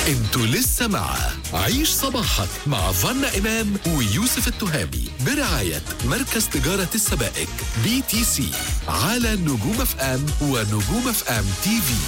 انتوا لسه مع عيش صباحك مع فنا إمام ويوسف التهامي برعاية مركز تجارة السبائك بي تي سي على نجوم اف ام ونجوم اف ام تي في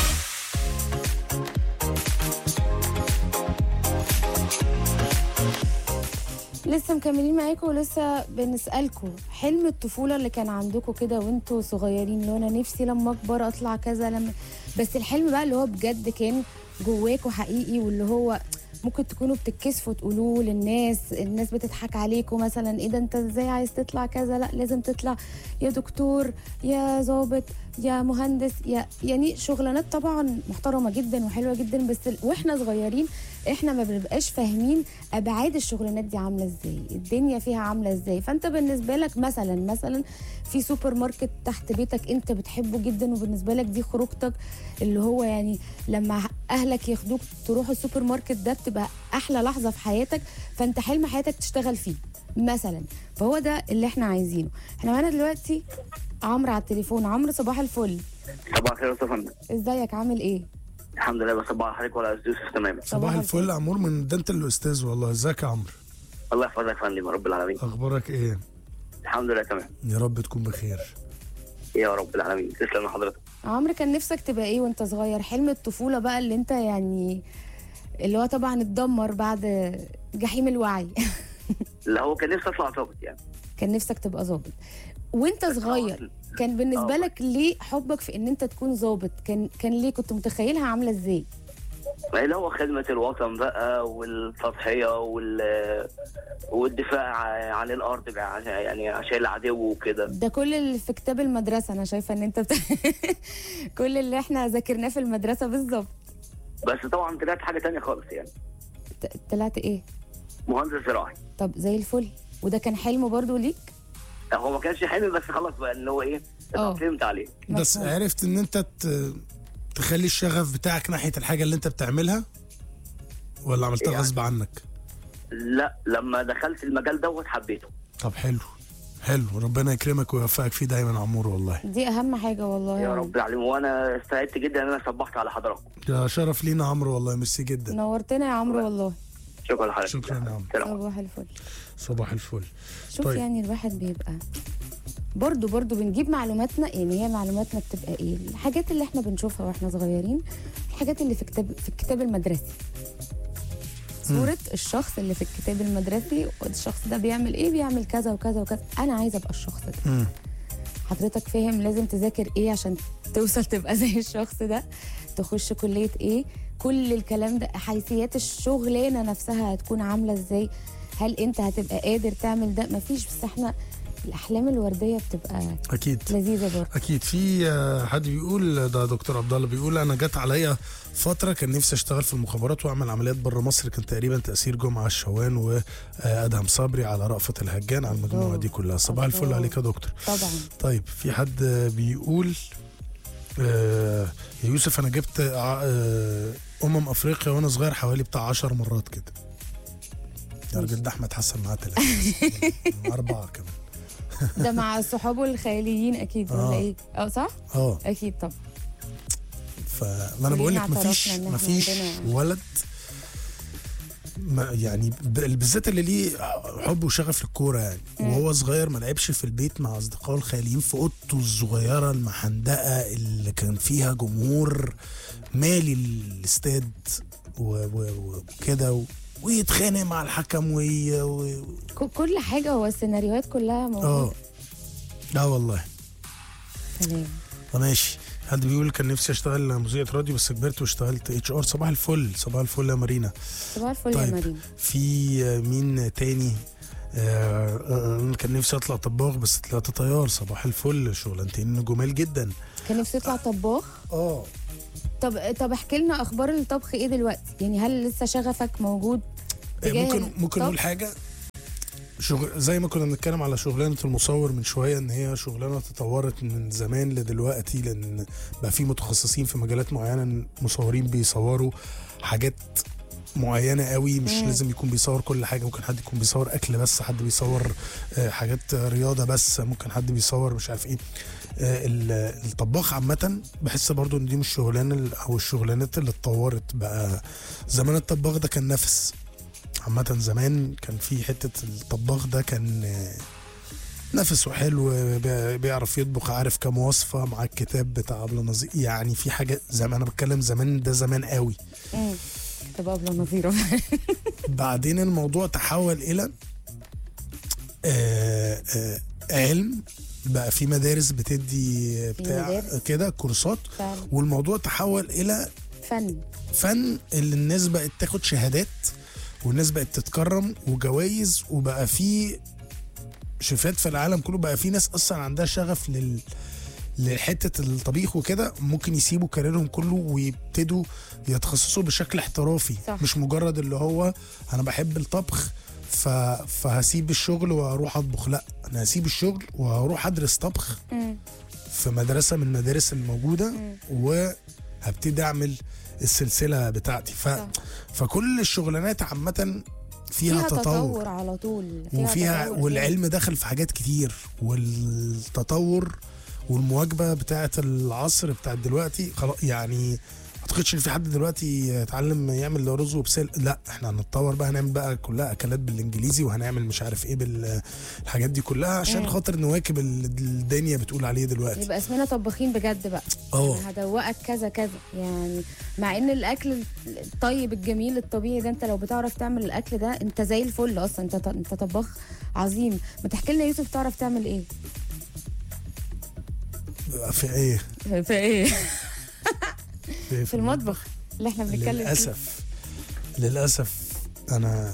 لسه مكملين معاكم ولسه بنسألكم حلم الطفولة اللي كان عندكم كده وانتوا صغيرين اللي هو انا نفسي لما اكبر اطلع كذا لما بس الحلم بقى اللي هو بجد كان جواكوا حقيقي واللي هو ممكن تكونوا بتتكسفوا تقولوه للناس الناس بتضحك عليكم مثلا ايه ده انت ازاي عايز تطلع كذا لا لازم تطلع يا دكتور يا ضابط يا مهندس يا يعني شغلانات طبعا محترمه جدا وحلوه جدا بس ال- واحنا صغيرين احنا ما بنبقاش فاهمين ابعاد الشغلانات دي عامله ازاي الدنيا فيها عامله ازاي فانت بالنسبه لك مثلا مثلا في سوبر ماركت تحت بيتك انت بتحبه جدا وبالنسبه لك دي خروجتك اللي هو يعني لما اهلك ياخدوك تروح السوبر ماركت ده بتبقى احلى لحظه في حياتك فانت حلم حياتك تشتغل فيه مثلا فهو ده اللي احنا عايزينه احنا معانا دلوقتي عمرو على التليفون عمرو صباح الفل صباح الخير يا استاذ فندم ازيك عامل ايه الحمد لله بصبح على حضرتك وعلى استاذ يوسف تماما صباح الفل يا عمور من ده انت الاستاذ والله ازيك يا عمرو الله يحفظك يا فندم يا رب العالمين اخبارك ايه الحمد لله تمام يا رب تكون بخير يا رب العالمين تسلم لحضرتك عمرو كان نفسك تبقى ايه وانت صغير حلم الطفوله بقى اللي انت يعني اللي هو طبعا اتدمر بعد جحيم الوعي اللي هو كان نفسي اطلع ظابط يعني كان نفسك تبقى ظابط وانت صغير كان بالنسبه آه. لك ليه حبك في ان انت تكون ظابط كان كان ليه كنت متخيلها عامله ازاي اللي هو خدمة الوطن بقى والتضحية وال والدفاع عن الأرض بقى عشان يعني عشان العدو وكده ده كل اللي في كتاب المدرسه انا شايفه ان انت بت... كل اللي احنا ذاكرناه في المدرسه بالظبط بس طبعا طلعت حاجة تانية خالص يعني ت- طلعت ايه مهندس زراعي طب زي الفل وده كان حلم برضو ليك هو ما كانش حلم بس خلاص بقى اللي هو ايه آه. اتأقلمت عليه بس مفهوم. عرفت ان انت ت- تخلي الشغف بتاعك ناحيه الحاجه اللي انت بتعملها ولا عملتها يعني- غصب عنك لا لما دخلت المجال دوت حبيته طب حلو حلو ربنا يكرمك ويوفقك فيه دايما يا عمور والله دي اهم حاجه والله يا رب العالمين وانا سعدت جدا ان انا صبحت على حضراتكم ده شرف لينا يا عمرو والله ميرسي جدا نورتنا يا عمرو والله شكرا لحضرتك شكراً يا عم. سلام. صباح الفل صباح الفل شوف طيب. طيب. يعني الواحد بيبقى برضو برضو بنجيب معلوماتنا يعني هي معلوماتنا بتبقى ايه الحاجات اللي احنا بنشوفها واحنا صغيرين الحاجات اللي في كتاب في الكتاب المدرسي صورة الشخص اللي في الكتاب المدرسي الشخص ده بيعمل ايه بيعمل كذا وكذا وكذا انا عايزه ابقى الشخص ده مم. حضرتك فاهم لازم تذاكر ايه عشان توصل تبقى زي الشخص ده تخش كلية ايه كل الكلام ده حيثيات الشغلانة نفسها هتكون عاملة ازاي هل انت هتبقى قادر تعمل ده مفيش بس احنا الاحلام الوردية بتبقى اكيد لذيذة برضه اكيد في آه، حد بيقول ده دكتور عبد الله بيقول انا جت عليا فتره كان نفسي اشتغل في المخابرات واعمل عمليات بره مصر كان تقريبا تاثير جمعه الشوان وادهم صبري على رأفت الهجان على المجموعه الله. دي كلها صباح الفل الله. عليك يا دكتور طبعا طيب في حد آه، بيقول آه، يا يوسف انا جبت ع- آه، امم افريقيا وانا صغير حوالي بتاع 10 مرات كده يا راجل ده احمد حسن معاه ثلاثه اربعه كمان ده مع صحابه الخياليين اكيد ولا آه. ايه اه صح اه اكيد طبعا فما انا بقول كلنا لك مفيش اعترفنا إن إحنا مفيش عندنا- ولد ما يعني ب- بالذات اللي ليه حب وشغف للكوره يعني وهو صغير ما لعبش في البيت مع اصدقائه الخياليين في اوضته الصغيره المحندقه اللي كان فيها جمهور مالي الاستاد و- و- وكده و- ويتخانق مع الحكم وي... و... ك- كل حاجة هو السيناريوهات كلها اه موجودة لا والله تمام ماشي حد بيقول كان نفسي اشتغل مذيعة راديو بس كبرت واشتغلت اتش ار صباح الفل صباح الفل يا مارينا صباح الفل يا طيب مريم في آه، مين تاني آه آه، كان نفسي اطلع طباخ بس طلعت طيار صباح الفل شغلانتين جمال جدا كان نفسي يطلع طباخ اه طب طب احكي لنا اخبار الطبخ ايه دلوقتي يعني هل لسه شغفك موجود تجاه ممكن ممكن الطبخ؟ نقول حاجه شغل زي ما كنا بنتكلم على شغلانه المصور من شويه ان هي شغلانه تطورت من زمان لدلوقتي لان بقى في متخصصين في مجالات معينه المصورين بيصوروا حاجات معينه قوي مش مم. لازم يكون بيصور كل حاجه ممكن حد يكون بيصور اكل بس حد بيصور آه، حاجات رياضه بس ممكن حد بيصور مش عارف ايه آه، ال- الطباخ عامة بحس برضو ان دي مش شغلانة ال- او الشغلانات اللي اتطورت بقى زمان الطباخ ده كان نفس عامة زمان كان في حتة الطباخ ده كان آه، نفسه حلو بي- بيعرف يطبخ عارف كام وصفة مع الكتاب بتاع أبلة نظير يعني في حاجة زمان أنا بتكلم زمان ده زمان قوي مم. تبقى قبل نظيره بعدين الموضوع تحول الى آه آه علم بقى في مدارس بتدي بتاع مدارس. كده كورسات فعلا والموضوع تحول الى فن فن اللي الناس بقت تاخد شهادات والناس بقت تتكرم وجوائز وبقى في شيفات في العالم كله بقى في ناس اصلا عندها شغف لل لحته الطبيخ وكده ممكن يسيبوا كاريرهم كله ويبتدوا يتخصصوا بشكل احترافي صح. مش مجرد اللي هو انا بحب الطبخ ف... فهسيب الشغل وهروح اطبخ لا انا هسيب الشغل وهروح ادرس طبخ مم. في مدرسه من المدارس الموجوده وهبتدي اعمل السلسله بتاعتي ف... صح. فكل الشغلانات عامه فيها, فيها تطور, تطور على طول فيها وفيها تطور والعلم دخل في حاجات كتير والتطور والمواكبه بتاعه العصر بتاع دلوقتي خلاص يعني ما اعتقدش ان في حد دلوقتي يتعلم يعمل رز وبسل لا احنا هنتطور بقى هنعمل بقى كلها اكلات بالانجليزي وهنعمل مش عارف ايه بالحاجات دي كلها عشان خاطر نواكب اللي الدنيا بتقول عليه دلوقتي يبقى اسمنا طباخين بجد بقى اه أنا هدوقك كذا كذا يعني مع ان الاكل الطيب الجميل الطبيعي ده انت لو بتعرف تعمل الاكل ده انت زي الفل اصلا انت انت طباخ عظيم ما تحكي لنا يوسف تعرف تعمل ايه في ايه في ايه في, في المطبخ اللي احنا بنتكلم فيه للاسف للاسف انا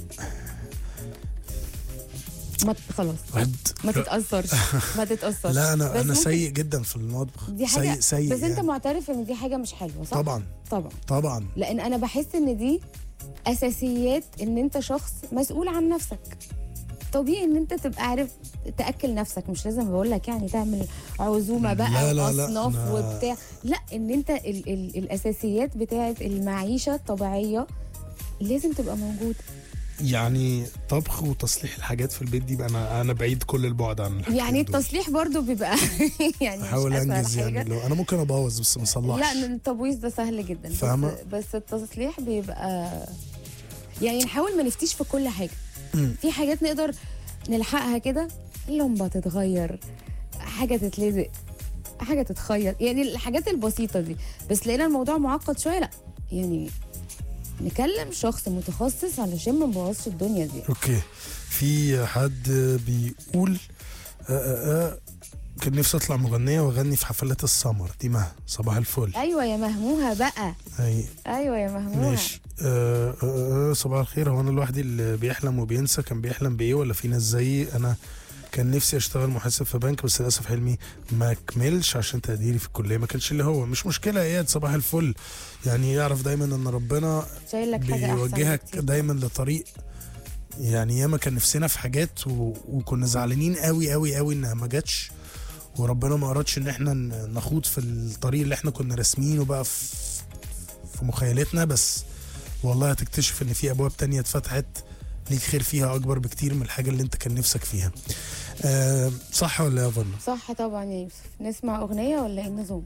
ما ت- خلاص واحد ما تتاثرش ما تتاثرش لا انا بس انا ممكن- سيء جدا في المطبخ دي حاجه سيء سيء بس انت يعني. معترف ان دي حاجه مش حلوه صح طبعا طبعا طبعا لان انا بحس ان دي اساسيات ان انت شخص مسؤول عن نفسك طبيعي ان انت تبقى عارف تاكل نفسك مش لازم بقول لك يعني تعمل عزومه بقى لا، لا، لا، واصناف أنا- وبتاع لا ان انت ال ال الاساسيات بتاعه المعيشه الطبيعيه لازم تبقى موجوده يعني طبخ وتصليح الحاجات في البيت دي بقى انا انا بعيد كل البعد عن الحاجتين يعني دول. التصليح برضو بيبقى يعني مش احاول أسهل انجز حاجة. يعني لو انا ممكن ابوظ بس ما اصلحش لا التبويض ده سهل جدا بس- فاهمة؟ بس التصليح بيبقى يعني نحاول ما نفتيش في كل حاجه مم. في حاجات نقدر نلحقها كده اللمبه تتغير حاجه تتلزق حاجه تتخيط يعني الحاجات البسيطه دي بس لقينا الموضوع معقد شويه لا يعني نكلم شخص متخصص علشان ما نبوظش الدنيا دي اوكي في حد بيقول آه آه آه كان نفسي اطلع مغنيه واغني في حفلات السمر دي مها صباح الفل ايوه يا مهموها بقى أي ايوه يا مهموها ماشي آه آه آه صباح الخير هو انا لوحدي اللي بيحلم وبينسى كان بيحلم بايه ولا في ناس زيي انا كان نفسي اشتغل محاسب في بنك بس للاسف حلمي ما كملش عشان تقديري في الكليه ما كانش اللي هو مش مشكله يا اياد صباح الفل يعني يعرف دايما ان ربنا شايل لك حاجه احسن بيوجهك بكتير. دايما لطريق يعني ياما كان نفسنا في حاجات و... وكنا زعلانين قوي قوي قوي انها ما جاتش وربنا ما ارادش ان احنا ن- نخوض في الطريق اللي احنا كنا راسمينه بقى في في مخيلتنا بس والله هتكتشف ان في ابواب تانية اتفتحت ليك خير فيها اكبر بكتير من الحاجه اللي انت كان نفسك فيها أه صح ولا يا فن صح طبعا يا يوسف نسمع اغنيه ولا ايه النظام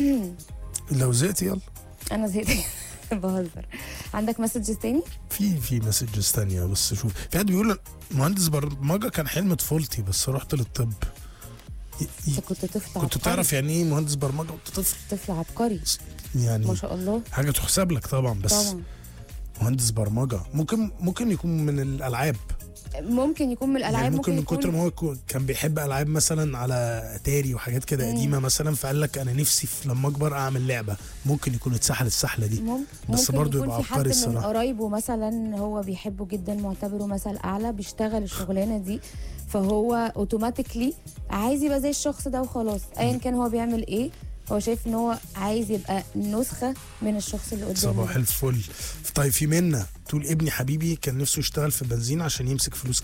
لو زهقت يلا انا زهقت بهزر عندك مسجز تاني في في مسجز تانية بس شوف في حد بيقول مهندس برمجه كان حلم طفولتي بس رحت للطب ي- ي- انت كنت طفل كنت عبقري. تعرف يعني ايه مهندس برمجه وانت طفل طفل عبقري يعني ما شاء الله حاجه تحسب لك طبعا بس طبعا مهندس برمجه ممكن ممكن يكون من الالعاب ممكن يكون من الالعاب يعني ممكن من يكون كتر ما هو يكون- كان بيحب العاب مثلا على اتاري وحاجات كده مم. قديمه مثلا فقال لك انا نفسي في لما اكبر اعمل لعبه ممكن يكون اتسحل السحله دي مم- بس ممكن برضه يكون يبقى في عبقري حد من الصراحة. قرايبه مثلا هو بيحبه جدا معتبره مثل اعلى بيشتغل الشغلانه دي فهو اوتوماتيكلي عايز يبقى زي الشخص ده وخلاص ايا كان هو بيعمل ايه هو شايف ان هو عايز يبقى نسخه من الشخص اللي قدامه صباح ده. الفل طيب في منا تقول ابني حبيبي كان نفسه يشتغل في بنزين عشان يمسك فلوس